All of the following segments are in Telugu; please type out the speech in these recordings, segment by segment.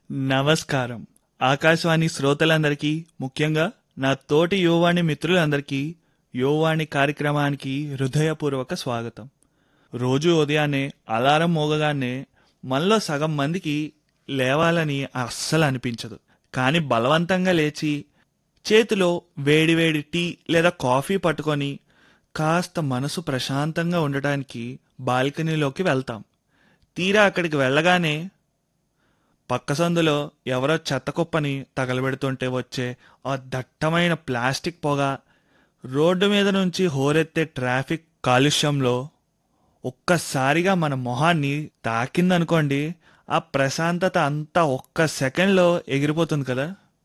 నమస్కారం ఆకాశవాణి శ్రోతలందరికీ ముఖ్యంగా నా తోటి యువవాణి మిత్రులందరికీ యువవాణి కార్యక్రమానికి హృదయపూర్వక స్వాగతం రోజు ఉదయాన్నే అలారం మోగగానే మనలో సగం మందికి లేవాలని అస్సలు అనిపించదు కానీ బలవంతంగా లేచి చేతిలో వేడివేడి టీ లేదా కాఫీ పట్టుకొని కాస్త మనసు ప్రశాంతంగా ఉండటానికి బాల్కనీలోకి వెళ్తాం తీరా అక్కడికి వెళ్ళగానే పక్క సందులో ఎవరో చెత్త కుప్పని తగలబెడుతుంటే వచ్చే ఆ దట్టమైన ప్లాస్టిక్ పొగ రోడ్డు మీద నుంచి హోరెత్తే ట్రాఫిక్ కాలుష్యంలో ఒక్కసారిగా మన మొహాన్ని తాకిందనుకోండి ఆ ప్రశాంతత అంతా ఒక్క సెకండ్లో ఎగిరిపోతుంది కదా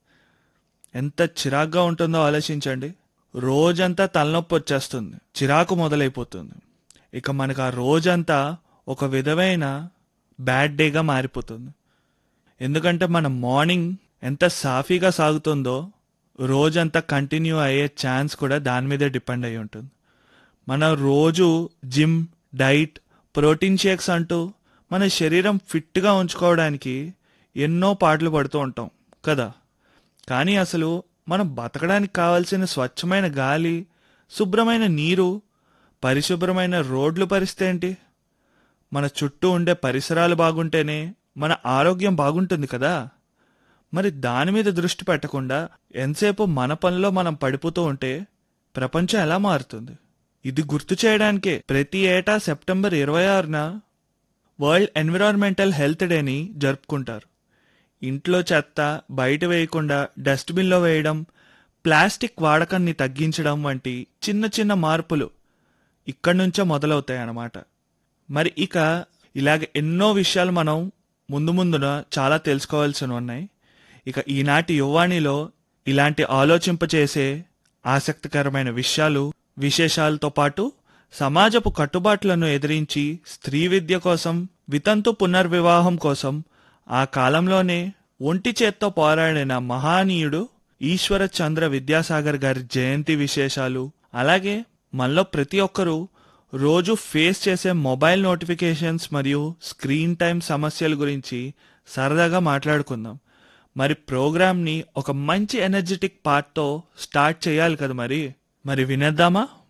ఎంత చిరాగ్గా ఉంటుందో ఆలోచించండి రోజంతా తలనొప్పి వచ్చేస్తుంది చిరాకు మొదలైపోతుంది ఇక మనకు ఆ రోజంతా ఒక విధమైన బ్యాడ్ డేగా మారిపోతుంది ఎందుకంటే మన మార్నింగ్ ఎంత సాఫీగా సాగుతుందో రోజంతా కంటిన్యూ అయ్యే ఛాన్స్ కూడా దాని మీదే డిపెండ్ అయి ఉంటుంది మన రోజు జిమ్ డైట్ ప్రోటీన్ షేక్స్ అంటూ మన శరీరం ఫిట్గా ఉంచుకోవడానికి ఎన్నో పాటలు పడుతూ ఉంటాం కదా కానీ అసలు మనం బతకడానికి కావాల్సిన స్వచ్ఛమైన గాలి శుభ్రమైన నీరు పరిశుభ్రమైన రోడ్లు పరిస్థితి ఏంటి మన చుట్టూ ఉండే పరిసరాలు బాగుంటేనే మన ఆరోగ్యం బాగుంటుంది కదా మరి దాని మీద దృష్టి పెట్టకుండా ఎంతసేపు మన పనిలో మనం పడిపోతూ ఉంటే ప్రపంచం ఎలా మారుతుంది ఇది గుర్తు చేయడానికే ప్రతి ఏటా సెప్టెంబర్ ఇరవై ఆరున వరల్డ్ ఎన్విరాన్మెంటల్ హెల్త్ డేని జరుపుకుంటారు ఇంట్లో చెత్త బయట వేయకుండా డస్ట్బిన్లో వేయడం ప్లాస్టిక్ వాడకాన్ని తగ్గించడం వంటి చిన్న చిన్న మార్పులు ఇక్కడి నుంచే మొదలవుతాయి అన్నమాట మరి ఇక ఇలాగ ఎన్నో విషయాలు మనం ముందు ముందున చాలా తెలుసుకోవాల్సి ఉన్నాయి ఇక ఈనాటి యువాణిలో ఇలాంటి ఆలోచింపచేసే ఆసక్తికరమైన విషయాలు విశేషాలతో పాటు సమాజపు కట్టుబాట్లను ఎదిరించి స్త్రీ విద్య కోసం వితంతు పునర్వివాహం కోసం ఆ కాలంలోనే ఒంటి చేత్తో పోరాడిన మహానీయుడు ఈశ్వర చంద్ర విద్యాసాగర్ గారి జయంతి విశేషాలు అలాగే మనలో ప్రతి ఒక్కరూ రోజు ఫేస్ చేసే మొబైల్ నోటిఫికేషన్స్ మరియు స్క్రీన్ టైం సమస్యల గురించి సరదాగా మాట్లాడుకుందాం మరి ప్రోగ్రామ్ని ఒక మంచి ఎనర్జెటిక్ పార్ట్తో స్టార్ట్ చేయాలి కదా మరి మరి వినేద్దామా